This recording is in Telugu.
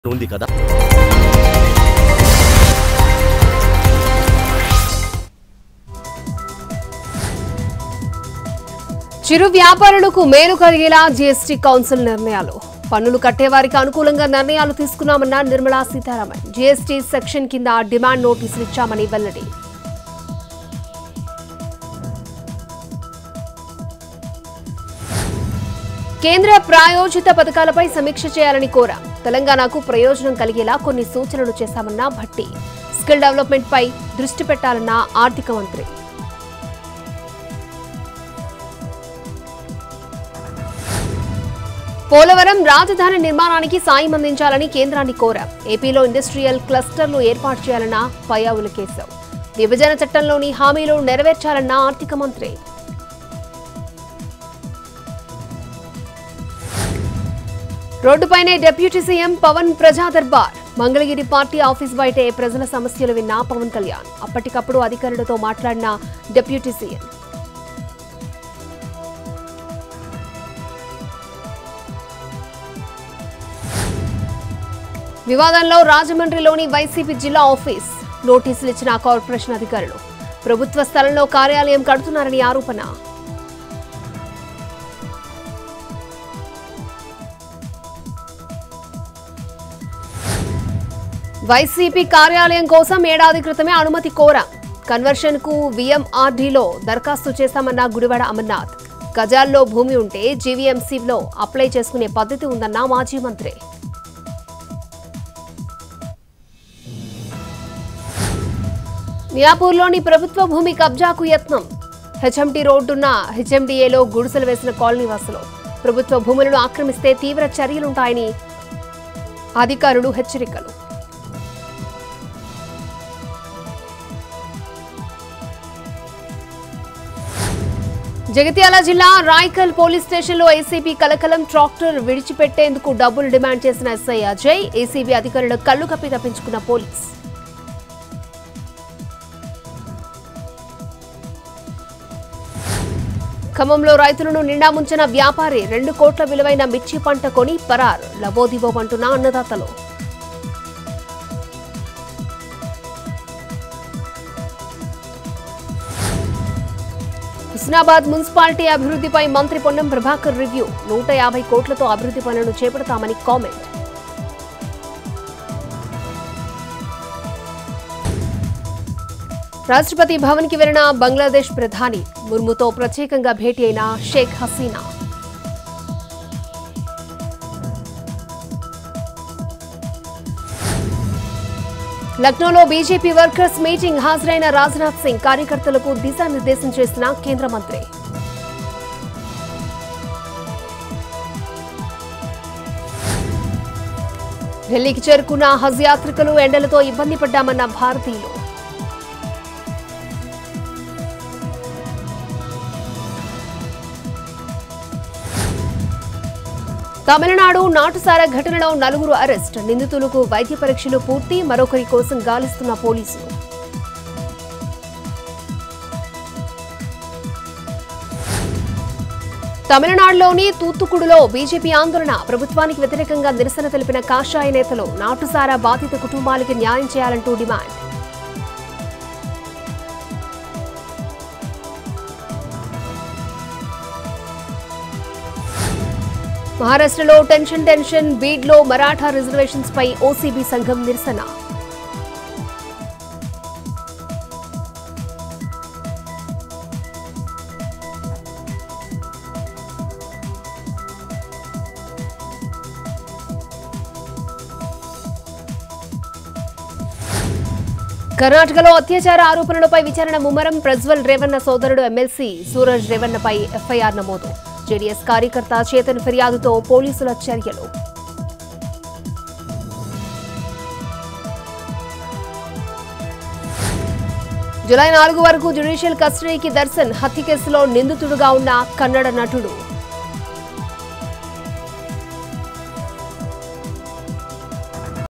ఉంది కదా చిరు వ్యాపారులకు మేలు కలిగేలా జీఎస్టీ కౌన్సిల్ నిర్ణయాలు పన్నులు కట్టేవారికి అనుకూలంగా నిర్ణయాలు తీసుకున్నామన్న నిర్మలా సీతారామన్ జీఎస్టీ సెక్షన్ కింద డిమాండ్ నోటీసులు ఇచ్చామని వెల్లడి కేంద్ర ప్రాయోజిత పథకాలపై సమీక్ష చేయాలని కోరా తెలంగాణకు ప్రయోజనం కలిగేలా కొన్ని సూచనలు చేశామన్న భట్టి స్కిల్ డెవలప్మెంట్ పై దృష్టి పెట్టాలన్న ఆర్థిక మంత్రి పోలవరం రాజధాని నిర్మాణానికి సాయం అందించాలని కేంద్రాన్ని కోరాం ఏపీలో ఇండస్ట్రియల్ క్లస్టర్లు ఏర్పాటు చేయాలన్న పయ్యావుల కేశవ్ విభజన చట్టంలోని హామీలు నెరవేర్చాలన్న ఆర్థిక మంత్రి రోడ్డుపైనే డిప్యూటీ సీఎం పవన్ ప్రజా దర్బార్ మంగళగిరి పార్టీ ఆఫీస్ బయటే ప్రజల సమస్యలు విన్న పవన్ కళ్యాణ్ అప్పటికప్పుడు అధికారులతో మాట్లాడిన డిప్యూటీ సీఎం వివాదంలో రాజమండ్రిలోని వైసీపీ జిల్లా ఆఫీస్ నోటీసులు ఇచ్చిన కార్పొరేషన్ అధికారులు ప్రభుత్వ స్థలంలో కార్యాలయం కడుతున్నారని ఆరోపణ వైసీపీ కార్యాలయం కోసం ఏడాది క్రితమే అనుమతి కోరా కన్వర్షన్ కు విఎంఆర్డీలో దరఖాస్తు చేశామన్న గుడివాడ అమర్నాథ్ గజాల్లో భూమి ఉంటే జీవీఎంసీలో అప్లై చేసుకునే పద్ధతి ఉందన్న మాజీ మంత్రి మియాపూర్లోని ప్రభుత్వ భూమి కబ్జాకు యత్నం హెచ్ఎంటీ రోడ్డున్న హెచ్ఎండిఏలో గుడిసెలు వేసిన కాలనీ వాసులు ప్రభుత్వ భూములను ఆక్రమిస్తే తీవ్ర చర్యలుంటాయని అధికారులు హెచ్చరికలు జగిత్యాల జిల్లా రాయ్కల్ పోలీస్ స్టేషన్లో ఏసీబీ కలకలం ట్రాక్టర్ విడిచిపెట్టేందుకు డబ్బులు డిమాండ్ చేసిన ఎస్ఐ అజయ్ ఏసీబీ అధికారులు కళ్లు కప్పి తప్పించుకున్న పోలీస్ ఖమ్మంలో రైతులను నిండా ముంచిన వ్యాపారి రెండు కోట్ల విలువైన మిర్చి పంట కొని పరార్ లబోదిబోమంటున్న అన్నదాతలు హుస్నాబాద్ మున్సిపాలిటీ అభివృద్ధిపై మంత్రి పొన్నం ప్రభాకర్ రివ్యూ నూట యాభై కోట్లతో అభివృద్ధి పనులను చేపడతామని కామెంట్ రాష్ట్రపతి భవన్ కి వెళ్లిన బంగ్లాదేశ్ ప్రధాని ముర్ముతో ప్రత్యేకంగా భేటీ అయిన షేక్ హసీనా లక్నోలో బీజేపీ వర్కర్స్ మీటింగ్ హాజరైన రాజ్నాథ్ సింగ్ కార్యకర్తలకు దిశానిర్దేశం చేసిన కేంద్ర మంత్రి ఢిల్లీకి చేరుకున్న హజ్ యాత్రికులు ఎండలతో ఇబ్బంది పడ్డామన్న భారతీయులు తమిళనాడు నాటుసారా ఘటనలో నలుగురు అరెస్ట్ నిందితులకు వైద్య పరీక్షలు పూర్తి మరొకరి కోసం గాలిస్తున్న పోలీసులు తమిళనాడులోని తూత్తుకుడులో బీజేపీ ఆందోళన ప్రభుత్వానికి వ్యతిరేకంగా నిరసన తెలిపిన కాషాయ నేతలు నాటుసారా బాధిత కుటుంబాలకి న్యాయం చేయాలంటూ డిమాండ్ మహారాష్ట్రలో టెన్షన్ టెన్షన్ బీడ్లో మరాఠా రిజర్వేషన్స్ పై ఓసీబీ సంఘం నిరసన కర్ణాటకలో అత్యాచార ఆరోపణలపై విచారణ ముమ్మరం ప్రజ్వల్ రేవన్న సోదరుడు ఎమ్మెల్సీ సూరజ్ రేవన్నపై ఎఫ్ఐఆర్ నమోదు జేడీఎస్ కార్యకర్త చేతన్ ఫిర్యాదుతో పోలీసుల చర్యలు జులై నాలుగు వరకు జ్యుడిషియల్ కస్టడీకి దర్శన్ హత్య కేసులో నిందితుడుగా ఉన్న కన్నడ నటుడు